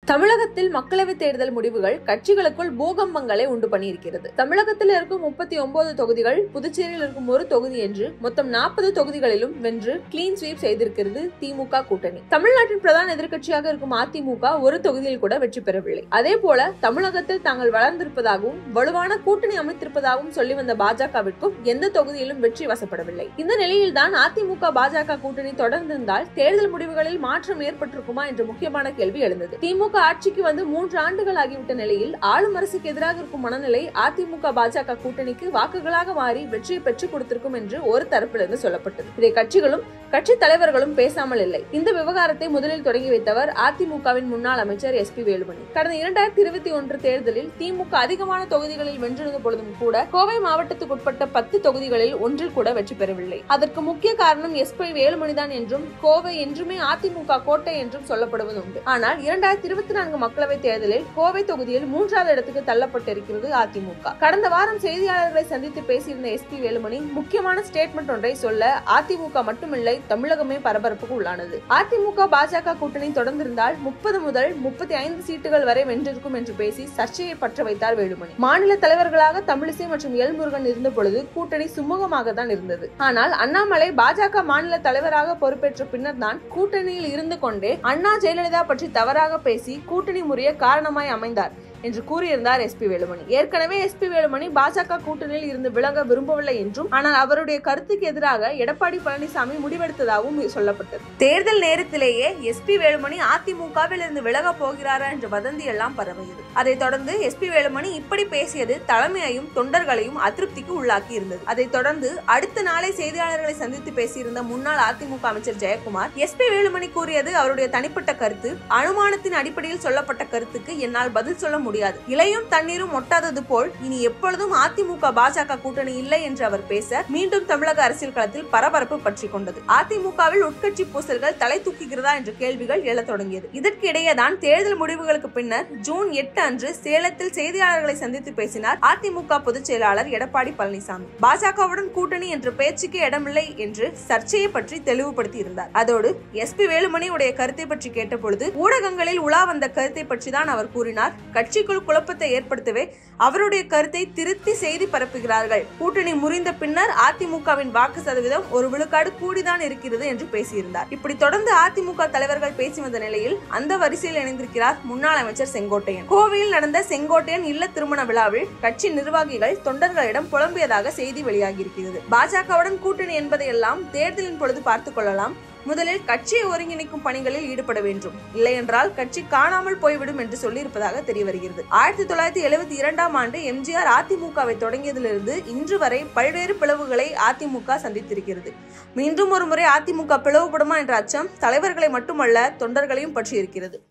தமிழகத்தில் மக்களவைத் தேர்தல் முடிவுகள் கட்சிகளுக்குள் பூகம்பங்களை உண்டு பண்ணியிருக்கிறது தமிழகத்தில் இருக்கும் முப்பத்தி ஒன்பது தொகுதிகள் புதுச்சேரியில் இருக்கும் ஒரு தொகுதி என்று மொத்தம் நாற்பது தொகுதிகளிலும் வென்று கிளீன் ஸ்வீப் செய்திருக்கிறது திமுக கூட்டணி தமிழ்நாட்டின் பிரதான எதிர்க்கட்சியாக இருக்கும் அதிமுக ஒரு தொகுதியில் கூட வெற்றி பெறவில்லை அதே போல தமிழகத்தில் தாங்கள் வளர்ந்திருப்பதாகவும் வலுவான கூட்டணி அமைத்திருப்பதாகவும் சொல்லி வந்த பாஜகவிற்கும் எந்த தொகுதியிலும் வெற்றி வசப்படவில்லை இந்த நிலையில்தான் அதிமுக பாஜக கூட்டணி தொடர்ந்திருந்தால் தேர்தல் முடிவுகளில் மாற்றம் ஏற்பட்டிருக்குமா என்ற முக்கியமான கேள்வி எழுந்தது திமுக ஆட்சிக்கு வந்து மூன்று ஆண்டுகள் ஆகிவிட்ட நிலையில் ஆளும் அரசுக்கு எதிராக இருக்கும் மனநிலை அதிமுக பாஜக கூட்டணிக்கு வாக்குகளாக மாறி வெற்றியை பெற்றுக் கொடுத்திருக்கும் என்று ஒரு தரப்பிலிருந்து சொல்லப்பட்டது இதை கட்சிகளும் கட்சி தலைவர்களும் பேசாமல் இல்லை இந்த விவகாரத்தை முதலில் தொடங்கி வைத்தவர் அதிமுகவின் முன்னாள் அமைச்சர் எஸ் பி வேலுமணி கடந்த இரண்டாயிரத்தி இருபத்தி ஒன்று தேர்தலில் திமுக அதிகமான தொகுதிகளில் வென்றிருந்த பொழுதும் கூட கோவை மாவட்டத்துக்குட்பட்ட பத்து தொகுதிகளில் ஒன்றில் கூட வெற்றி பெறவில்லை அதற்கு முக்கிய காரணம் எஸ் பி வேலுமணிதான் என்றும் கோவை என்றுமே அதிமுக கோட்டை என்றும் சொல்லப்படுவது உண்டு ஆனால் இரண்டாயிரத்தி இருபத்தி நான்கு மக்களவைத் தேர்தலில் கோவை தொகுதியில் மூன்றாவது இடத்துக்கு தள்ளப்பட்டிருக்கிறது அதிமுக கடந்த வாரம் செய்தியாளர்களை சந்தித்து பேசியிருந்த எஸ் பி வேலுமணி முக்கியமான ஸ்டேட்மெண்ட் ஒன்றை சொல்ல அதிமுக மட்டுமில்லை தமிழகமே பரபரப்புக்கு உள்ளானது அதிமுக பாஜக கூட்டணி தொடர்ந்திருந்தால் முப்பது முதல் முப்பத்தி ஐந்து சீட்டுகள் வரை வென்றிருக்கும் என்று பேசி சர்ச்சையை பற்ற வைத்தார் வேலுமணி மாநில தலைவர்களாக தமிழிசை மற்றும் எல் முருகன் இருந்த பொழுது கூட்டணி சுமூகமாக தான் இருந்தது ஆனால் அண்ணாமலை பாஜக மாநில தலைவராக பொறுப்பேற்ற பின்னர் தான் கூட்டணியில் இருந்து கொண்டே அண்ணா ஜெயலலிதா பற்றி தவறாக பேசி கூட்டணி முறிய காரணமாய் அமைந்தார் என்று கூறியிருந்தார் எஸ்பி வேலுமணி ஏற்கனவே எஸ்பி வேலுமணி பாஜக கூட்டணியில் இருந்து விலக விரும்பவில்லை என்றும் ஆனால் அவருடைய கருத்துக்கு எதிராக எடப்பாடி பழனிசாமி முடிவெடுத்ததாகவும் சொல்லப்பட்டது தேர்தல் நேரத்திலேயே எஸ்பி வேலுமணி அதிமுகவில் இருந்து விலக போகிறாரா என்ற வதந்தி எல்லாம் பரவியது அதைத் தொடர்ந்து எஸ்பி வேலுமணி இப்படி பேசியது தலைமையையும் தொண்டர்களையும் அதிருப்திக்கு உள்ளாக்கி இருந்தது அதைத் தொடர்ந்து அடுத்த நாளை செய்தியாளர்களை சந்தித்து பேசியிருந்த முன்னாள் அதிமுக அமைச்சர் ஜெயக்குமார் எஸ்பி வேலுமணி கூறியது அவருடைய தனிப்பட்ட கருத்து அனுமானத்தின் அடிப்படையில் சொல்லப்பட்ட கருத்துக்கு என்னால் பதில் சொல்ல முடியாது இலையும் தண்ணீரும் ஒட்டாதது போல் இனி எப்பொழுதும் அதிமுக பாஜக கூட்டணி இல்லை என்று அவர் பேச மீண்டும் தமிழக அரசியல் களத்தில் பரபரப்பு பற்றி கொண்டது அதிமுகவில் உட்கட்சி பூசல்கள் தலை தூக்குகிறதா என்ற கேள்விகள் எழத் தொடங்கியது இதற்கிடையே தான் தேர்தல் முடிவுகளுக்கு பின்னர் ஜூன் எட்டு அன்று சேலத்தில் செய்தியாளர்களை சந்தித்து பேசினார் அதிமுக பொதுச் செயலாளர் எடப்பாடி பழனிசாமி பாஜகவுடன் கூட்டணி என்ற பேச்சுக்கு இடமில்லை என்று சர்ச்சையை பற்றி தெளிவுபடுத்தி இருந்தார் அதோடு எஸ் பி வேலுமணி உடைய கருத்தை பற்றி கேட்டபொழுது ஊடகங்களில் உலா வந்த கருத்தை பற்றி தான் அவர் கூறினார் கட்சிக்குள் குழப்பத்தை ஏற்படுத்தவே அவருடைய கருத்தை திருத்தி செய்தி பரப்புகிறார்கள் கூட்டணி முறிந்த பின்னர் அதிமுகவின் வாக்கு சதவீதம் ஒரு விழுக்காடு கூடிதான் இருக்கிறது என்று பேசியிருந்தார் இப்படி தொடர்ந்து அதிமுக தலைவர்கள் பேசி வந்த நிலையில் அந்த வரிசையில் இணைந்திருக்கிறார் முன்னாள் அமைச்சர் செங்கோட்டையன் கோவையில் நடந்த செங்கோட்டையன் இல்ல திருமண விழாவில் கட்சி நிர்வாகிகள் தொண்டர்களிடம் புலம்பியதாக செய்தி வெளியாகியிருக்கிறது பாஜகவுடன் கூட்டணி என்பதையெல்லாம் தேர்தலின் பொழுது பார்த்துக் கொள்ளலாம் முதலில் கட்சியை ஒருங்கிணைக்கும் பணிகளில் ஈடுபட வேண்டும் இல்லையென்றால் கட்சி காணாமல் போய்விடும் என்று சொல்லியிருப்பதாக தெரிய வருகிறது ஆயிரத்தி தொள்ளாயிரத்தி எழுபத்தி இரண்டாம் ஆண்டு எம்ஜிஆர் அதிமுகவை தொடங்கியதிலிருந்து இன்று வரை பல்வேறு பிளவுகளை அதிமுக சந்தித்திருக்கிறது மீண்டும் ஒரு முறை அதிமுக பிளவுபடுமா என்ற அச்சம் தலைவர்களை மட்டுமல்ல தொண்டர்களையும் பற்றி இருக்கிறது